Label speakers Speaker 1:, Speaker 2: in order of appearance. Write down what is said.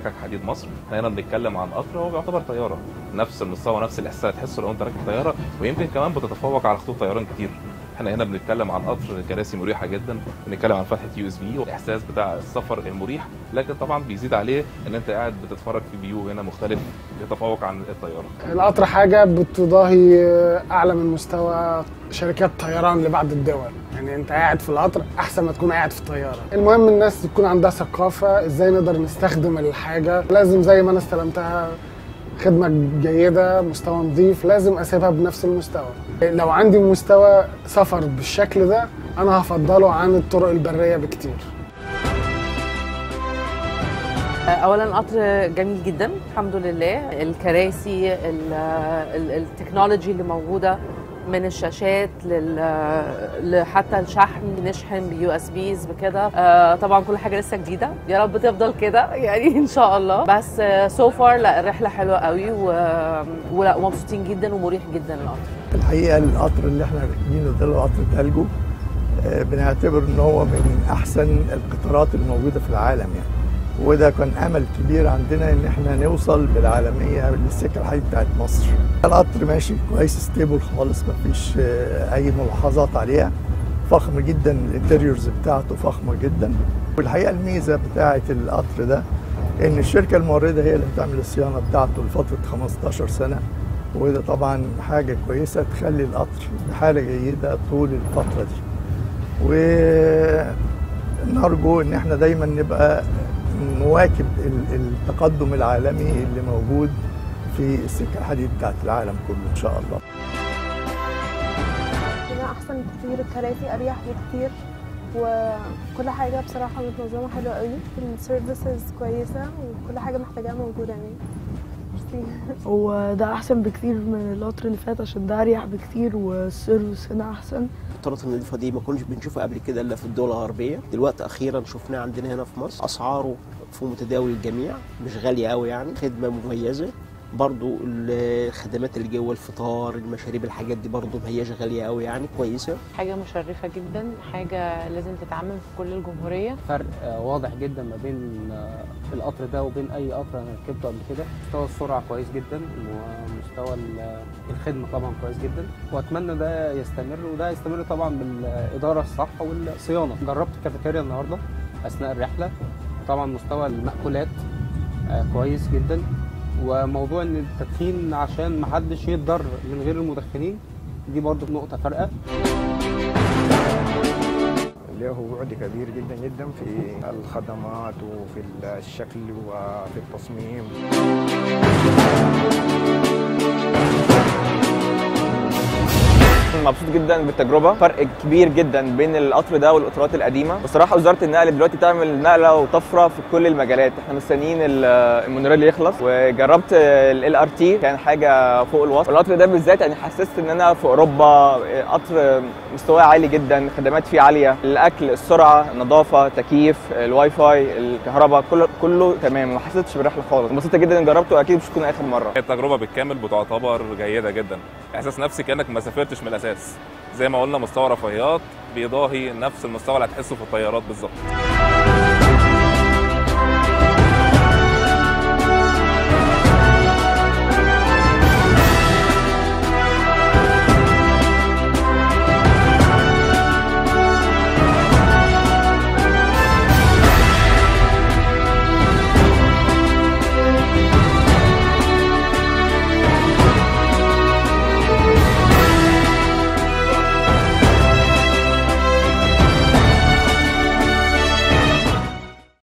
Speaker 1: سكك حديد مصر احنا هنا بنتكلم عن قطر هو بيعتبر طياره نفس المستوى نفس الاحساس هتحسه لو انت راكب طياره ويمكن كمان بتتفوق على خطوط طيران كتير احنا هنا بنتكلم عن قطر كراسي مريحه جدا بنتكلم عن فتحه يو اس بي والاحساس بتاع السفر المريح لكن طبعا بيزيد عليه ان انت قاعد بتتفرج في فيو هنا مختلف يتفوق عن الطياره
Speaker 2: القطر حاجة بتضاهي أعلى من مستوى شركات طيران لبعض الدول يعني أنت قاعد في القطر أحسن ما تكون قاعد في الطيارة المهم الناس تكون عندها ثقافة إزاي نقدر نستخدم الحاجة لازم زي ما أنا استلمتها خدمة جيدة مستوى نظيف لازم أسيبها بنفس المستوى لو عندي مستوى سفر بالشكل ده أنا هفضله عن الطرق البرية بكتير
Speaker 3: اولا القطر جميل جدا الحمد لله الكراسي ال- ال- التكنولوجي اللي موجوده من الشاشات لل حتى الشحن بنشحن بيو اس بيز بكده آه، طبعا كل حاجه لسه جديده يا رب تفضل كده يعني ان شاء الله بس سو فار لا الرحله حلوه قوي و- ولا ومبسوطين جدا ومريح جدا القطر
Speaker 4: الحقيقه القطر اللي احنا راكبينه ده اللي هو قطر تالجو آه، بنعتبر ان هو من احسن القطارات الموجوده في العالم يعني وده كان امل كبير عندنا ان احنا نوصل بالعالميه للسكه الحديد بتاعت مصر القطر ماشي كويس ستيبل خالص مفيش آه، اي ملاحظات عليها فخم جدا الانتريورز بتاعته فخمه جدا والحقيقه الميزه بتاعه القطر ده ان الشركه المورده هي اللي بتعمل الصيانه بتاعته لفتره 15 سنه وده طبعا حاجه كويسه تخلي القطر بحاله جيده طول الفتره دي ونرجو ان احنا دايما نبقى نواكب ال- التقدم العالمي اللي موجود في السكه الحديد بتاعت العالم كله ان شاء الله
Speaker 5: هنا احسن كتير الكراسي اريح بكتير وكل حاجه بصراحه متنظمه حلوه قوي السيرفيسز كويسه وكل حاجه محتاجاها موجوده يعني ميرسي
Speaker 6: هو ده احسن بكتير من القطر اللي فات عشان ده اريح بكتير والسيرفيس هنا احسن
Speaker 7: القطارات النظيفه دي ما كناش بنشوفها قبل كده الا في الدول الغربيه دلوقتي اخيرا شفناه عندنا هنا في مصر اسعاره في متداول الجميع مش غاليه قوي يعني خدمه مميزه برضو الخدمات اللي جوه الفطار المشاريب الحاجات دي برضو ما هياش غاليه قوي يعني كويسه
Speaker 8: حاجة مشرفة جدا حاجة لازم تتعمم في كل الجمهورية
Speaker 9: فرق آه، واضح جدا ما بين آه، القطر ده وبين اي قطر انا ركبته قبل كده مستوى السرعه كويس جدا ومستوى ال- الخدمه طبعا كويس جدا واتمنى ده يستمر وده يستمر طبعا بالاداره الصح والصيانه جربت الكافيتيريا النهارده اثناء الرحله طبعا مستوى المأكولات آه، كويس جدا وموضوع ان التدخين عشان محدش يتضر من غير المدخنين دي برضو نقطه فارقه
Speaker 10: له بعد كبير جدا جدا في الخدمات وفي الشكل وفي التصميم
Speaker 11: مبسوط جدا بالتجربه فرق كبير جدا بين القطر ده والقطارات القديمه بصراحه وزاره النقل دلوقتي تعمل نقله وطفره في كل المجالات احنا مستنيين ال- المونوريل يخلص وجربت ال ار تي كان حاجه فوق الوصف والقطر ده بالذات يعني حسست ان انا في اوروبا قطر مستواه عالي جدا خدمات فيه عاليه الاكل السرعه النظافه تكييف الواي فاي الكهرباء كله كله تمام وما حسيتش بالرحله خالص انبسطت جدا ان جربته واكيد مش هتكون اخر مره
Speaker 1: التجربه بالكامل بتعتبر جيده جدا احساس نفسي كانك ما سافرتش من الاساس زي ما قلنا مستوى رفاهيات بيضاهي نفس المستوى اللي هتحسه في الطيارات بالظبط